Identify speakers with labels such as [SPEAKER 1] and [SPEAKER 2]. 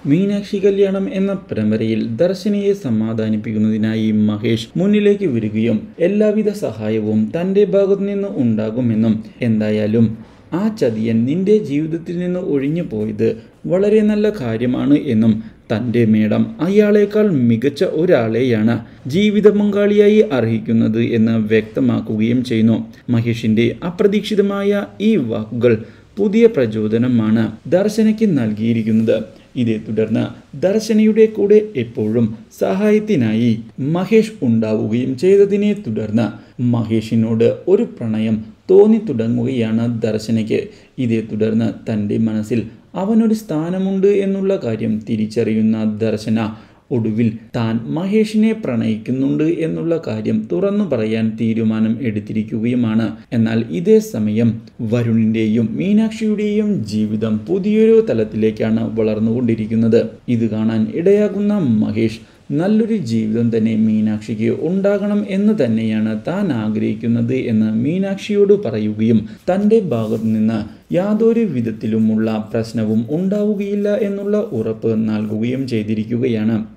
[SPEAKER 1] മീനാക്ഷി കല്യാണം എന്ന പരമ്പരയിൽ ദർശനയെ സമാധാനിപ്പിക്കുന്നതിനായി മഹേഷ് മുന്നിലേക്ക് വരികയും എല്ലാവിധ സഹായവും തൻ്റെ ഭാഗത്തു നിന്ന് ഉണ്ടാകുമെന്നും എന്തായാലും ആ ചതിയൻ നിന്റെ ജീവിതത്തിൽ നിന്ന് ഒഴിഞ്ഞു പോയത് വളരെ നല്ല കാര്യമാണ് എന്നും തൻ്റെ മേഡം അയാളേക്കാൾ മികച്ച ഒരാളെയാണ് ജീവിത പങ്കാളിയായി അർഹിക്കുന്നത് എന്ന് വ്യക്തമാക്കുകയും ചെയ്യുന്നു മഹേഷിൻ്റെ അപ്രതീക്ഷിതമായ ഈ വാക്കുകൾ പുതിയ പ്രചോദനമാണ് ദർശനയ്ക്ക് നൽകിയിരിക്കുന്നത് ഇതേ തുടർന്ന് ദർശനയുടെ കൂടെ എപ്പോഴും സഹായത്തിനായി മഹേഷ് ഉണ്ടാവുകയും ചെയ്തതിനെ തുടർന്ന് മഹേഷിനോട് ഒരു പ്രണയം തോന്നി തുടങ്ങുകയാണ് ദർശനയ്ക്ക് ഇതേ തുടർന്ന് തൻ്റെ മനസ്സിൽ അവനൊരു സ്ഥാനമുണ്ട് എന്നുള്ള കാര്യം തിരിച്ചറിയുന്ന ദർശന ഒടുവിൽ താൻ മഹേഷിനെ പ്രണയിക്കുന്നുണ്ട് എന്നുള്ള കാര്യം തുറന്നു പറയാൻ തീരുമാനം എടുത്തിരിക്കുകയുമാണ് എന്നാൽ ഇതേ സമയം വരുണിൻ്റെയും മീനാക്ഷിയുടെയും ജീവിതം പുതിയൊരു തലത്തിലേക്കാണ് വളർന്നുകൊണ്ടിരിക്കുന്നത് ഇത് കാണാൻ ഇടയാകുന്ന മഹേഷ് നല്ലൊരു ജീവിതം തന്നെ മീനാക്ഷിക്ക് ഉണ്ടാകണം എന്ന് തന്നെയാണ് താൻ ആഗ്രഹിക്കുന്നത് എന്ന് മീനാക്ഷിയോട് പറയുകയും തൻ്റെ ഭാഗത്തു നിന്ന് യാതൊരു വിധത്തിലുമുള്ള പ്രശ്നവും ഉണ്ടാവുകയില്ല എന്നുള്ള ഉറപ്പ് നൽകുകയും ചെയ്തിരിക്കുകയാണ്